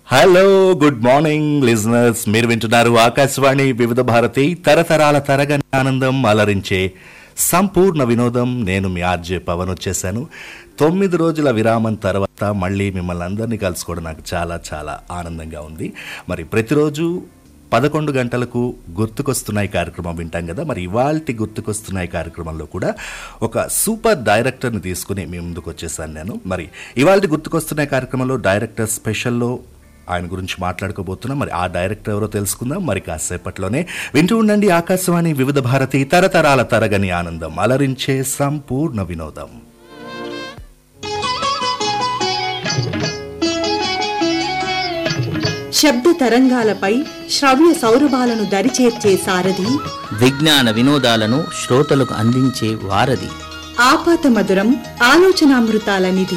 hello good morning listeners మీరు వింటున్నారు ఆకాశవాణి వివిధ భారతి తరతరాల తరగని ఆనందం అలరించే సంపూర్ణ వినోదం నేను మీ ఆర్జే పవన్ వచ్చేసాను తొమ్మిది రోజుల విరామం తర్వాత మళ్ళీ మిమ్మల్ని అందరినీ కలుసుకోవడం నాకు చాలా చాలా ఆనందంగా ఉంది మరి ప్రతిరోజు పదకొండు గంటలకు గుర్తుకొస్తున్నాయి కార్యక్రమం వింటాం కదా మరి ఇవాల్టి గుర్తుకొస్తున్నాయి కార్యక్రమంలో కూడా ఒక సూపర్ డైరెక్టర్ని తీసుకుని మీ ముందుకు వచ్చేసాను నేను మరి ఇవాల్టి గుర్తుకొస్తున్నాయి కార్యక్రమంలో డైరెక్టర్ స్పెషల్లో ఆయన గురించి మాట్లాడుకోబోతున్నాం మరి ఆ డైరెక్టర్ ఎవరో తెలుసుకుందాం మరి కాసేపట్లోనే వింటూ ఉండండి ఆకాశవాణి వివిధ భారతి తరతరాల తరగని ఆనందం అలరించే సంపూర్ణ వినోదం శబ్ద తరంగాలపై శ్రవ్య సౌరభాలను దరిచేర్చే సారథి విజ్ఞాన వినోదాలను శ్రోతలకు అందించే వారధి ఆపాత మధురం ఆలోచనామృతాల నిధి